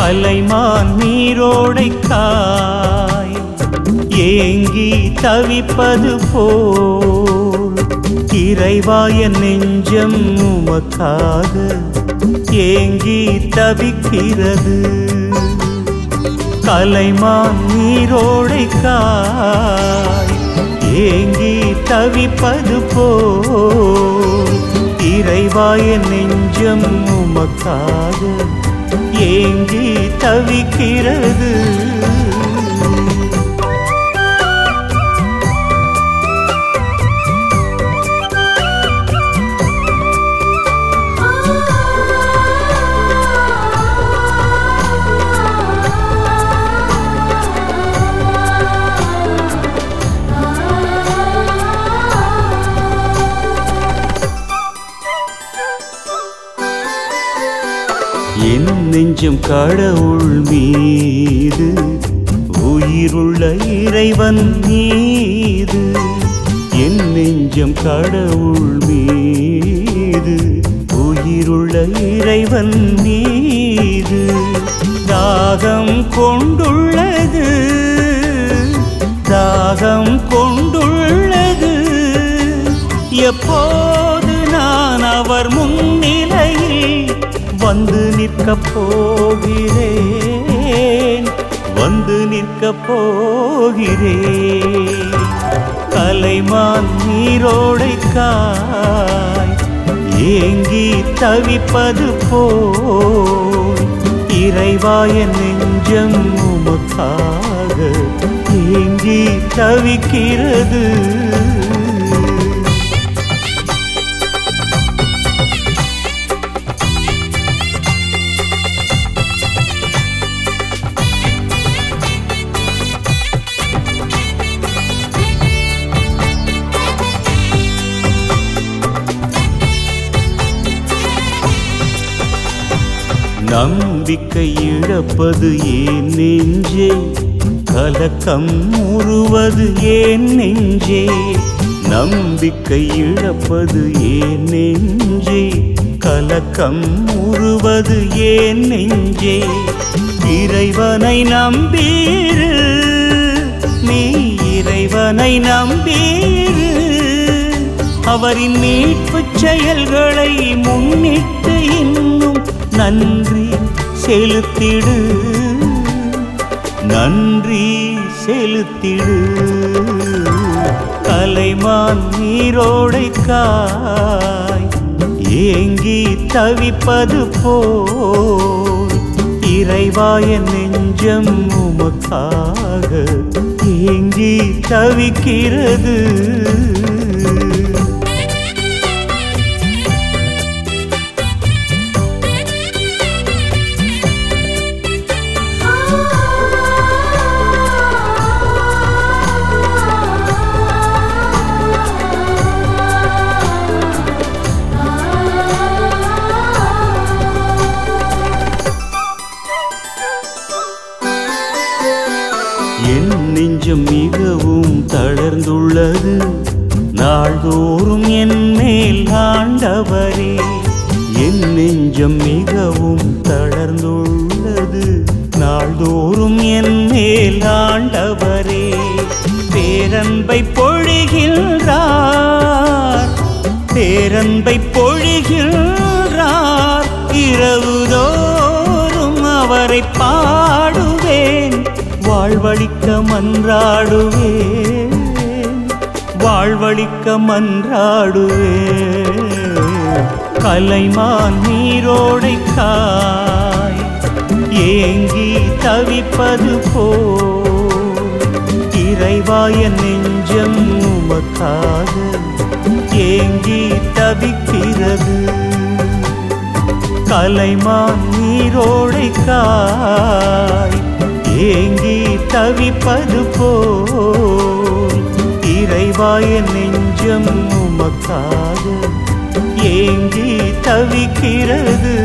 கலைமான் நீரோடை காய் ஏங்கி தவிப்பது போல் இறைவாய நெஞ்சம் உமக்காக ஏங்கி தவிக்கிறது கலைமான் நீரோடை காய் ஏங்கி தவிப்பது போல் இறைவாய நெஞ்சம் உமக்காக ஏங்கி தவிக்கிறது என் நெஞ்சம் கடவுள் மீது உயிருள்ள இறைவன் மீது என் நெஞ்சம் கடவுள் மீது உயிருள்ள இறைவன் மீது தாகம் கொண்டுள்ளது தாகம் கொண்டுள்ளது எப்போது நான் அவர் முன்னிலையில் வந்து நிற்கப் போகிறேன் வந்து நிற்கப் போகிறேன் கலைமான் நீரோடை காய் ஏங்கி தவிப்பது போல் இறைவாய நெஞ்சம் உமக்காக ஏங்கி தவிக்கிறது நம்பிக்கை இழப்பது ஏன் நெஞ்சே கலக்கம் உருவது ஏன் நெஞ்சே நம்பிக்கை இழப்பது ஏன் நெஞ்சே கலக்கம் உருவது ஏன் நெஞ்சே இறைவனை நம்பீரு நீ இறைவனை நம்பீரு அவரின் மீட்புச் செயல்களை முன்னிட்டு இன்னும் நன்றி செலுத்திடு நன்றி செலுத்திடு கலைமான் நீரோடை காய் ஏங்கி தவிப்பது போல் இறைவாய நெஞ்சம் உமக்காக ஏங்கி தவிக்கிறது என் நெஞ்சம் மிகவும் தளர்ந்துள்ளது நாள்தோறும் என் மேல் ஆண்டவரே என் நெஞ்சம் மிகவும் தளர்ந்துள்ளது நாள்தோறும் என் மேல் ஆண்டவரே பேரன்பை பொழிகின்றார் பேரன்பை பொழிகின்றார் இரவுதோறும் அவரை பாடுவேன் வாழ்வழிக்க மன்றாடுவேன் வாழ்வழிக்க மன்றாடுவேன் கலைமான் நீரோடை காய் ஏங்கி தவிப்பது போல் இறைவாய நெஞ்சம் உமக்காக ஏங்கி தவிக்கிறது கலைமான் நீரோடை காய் ஏங்கி தவிப்பது போல் இறைவாய நெஞ்சம் உமக்காக ஏங்கி தவிக்கிறது